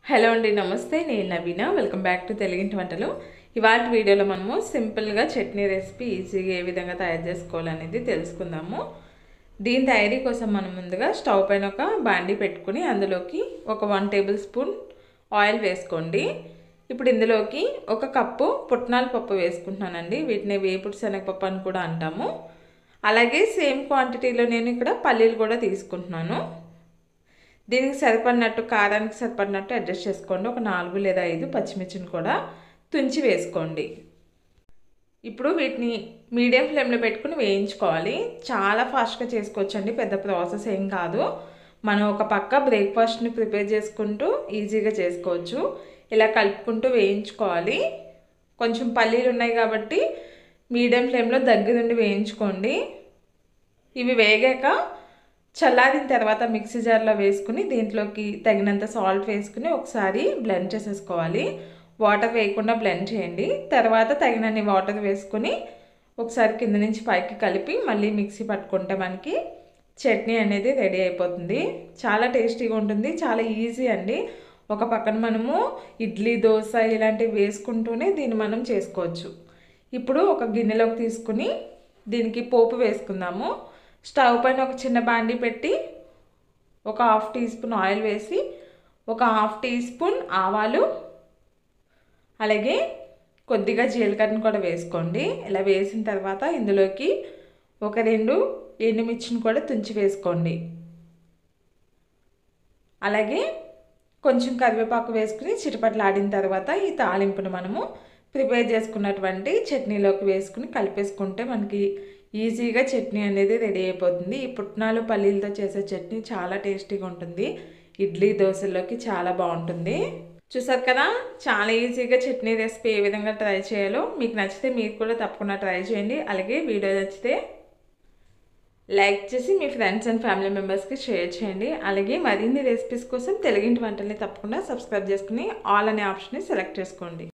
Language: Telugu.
హలో అండి నమస్తే నేను నవీన వెల్కమ్ బ్యాక్ టు తెలుగింటి వంటలు ఇవాళ వీడియోలో మనము సింపుల్గా చట్నీ రెసిపీ ఈజీగా ఏ విధంగా తయారు చేసుకోవాలనేది తెలుసుకుందాము దీని తయారీ కోసం మనం ముందుగా స్టవ్ పైన ఒక బాండీ పెట్టుకుని అందులోకి ఒక వన్ టేబుల్ స్పూన్ ఆయిల్ వేసుకోండి ఇప్పుడు ఇందులోకి ఒక కప్పు పుట్నాల పప్పు వేసుకుంటున్నానండి వీటిని వేపుడు శనగపప్పు అని కూడా అంటాము అలాగే సేమ్ క్వాంటిటీలో నేను ఇక్కడ పల్లీలు కూడా తీసుకుంటున్నాను దీనికి సరిపడినట్టు కారానికి సరిపడినట్టు అడ్జస్ట్ చేసుకోండి ఒక నాలుగు లేదా ఐదు పచ్చిమిర్చిని కూడా తుంచి వేసుకోండి ఇప్పుడు వీటిని మీడియం ఫ్లేమ్లో పెట్టుకుని వేయించుకోవాలి చాలా ఫాస్ట్గా చేసుకోవచ్చండి పెద్ద ప్రాసెస్ ఏం కాదు మనం ఒక పక్క బ్రేక్ఫాస్ట్ని ప్రిపేర్ చేసుకుంటూ ఈజీగా చేసుకోవచ్చు ఇలా కలుపుకుంటూ వేయించుకోవాలి కొంచెం పల్లీలు ఉన్నాయి కాబట్టి మీడియం ఫ్లేమ్లో దగ్గరుండి వేయించుకోండి ఇవి వేగాక చల్లారిన తర్వాత మిక్సీ జార్లో వేసుకుని దీంట్లోకి తగినంత సాల్ట్ వేసుకుని ఒకసారి బ్లెండ్ చేసేసుకోవాలి వాటర్ వేయకుండా బ్లెండ్ చేయండి తర్వాత తగినన్ని వాటర్ వేసుకుని ఒకసారి కింద నుంచి పైకి కలిపి మళ్ళీ మిక్సీ పట్టుకుంటే మనకి చట్నీ అనేది రెడీ అయిపోతుంది చాలా టేస్టీగా ఉంటుంది చాలా ఈజీ అండి ఒక పక్కన మనము ఇడ్లీ దోశ ఇలాంటివి వేసుకుంటూనే దీన్ని మనం చేసుకోవచ్చు ఇప్పుడు ఒక గిన్నెలోకి తీసుకుని దీనికి పోపు వేసుకుందాము స్టవ్ పైన ఒక చిన్న బాండి పెట్టి ఒక హాఫ్ టీ స్పూన్ ఆయిల్ వేసి ఒక హాఫ్ టీ స్పూన్ ఆవాలు అలాగే కొద్దిగా జీలకర్రను కూడా వేసుకోండి ఇలా వేసిన తర్వాత ఇందులోకి ఒక రెండు ఎండుమిర్చిని కూడా తుంచి వేసుకోండి అలాగే కొంచెం కరివేపాకు వేసుకుని చిటపట్లాడిన తర్వాత ఈ తాలింపును మనము ప్రిపేర్ చేసుకున్నటువంటి చట్నీలోకి వేసుకుని కలిపేసుకుంటే మనకి ఈజీగా చట్నీ అనేది రెడీ అయిపోతుంది ఈ పుట్నాలు పల్లీలతో చేసే చట్నీ చాలా టేస్టీగా ఉంటుంది ఇడ్లీ దోశల్లోకి చాలా బాగుంటుంది చూసారు కదా చాలా ఈజీగా చట్నీ రెసిపీ ఏ విధంగా ట్రై చేయాలో మీకు నచ్చితే మీరు కూడా తప్పకుండా ట్రై చేయండి అలాగే వీడియో నచ్చితే లైక్ చేసి మీ ఫ్రెండ్స్ అండ్ ఫ్యామిలీ మెంబర్స్కి షేర్ చేయండి అలాగే మరిన్ని రెసిపీస్ కోసం తెలుగింటి వంటల్ని తప్పకుండా సబ్స్క్రైబ్ చేసుకుని ఆల్ అనే ఆప్షన్ని సెలెక్ట్ చేసుకోండి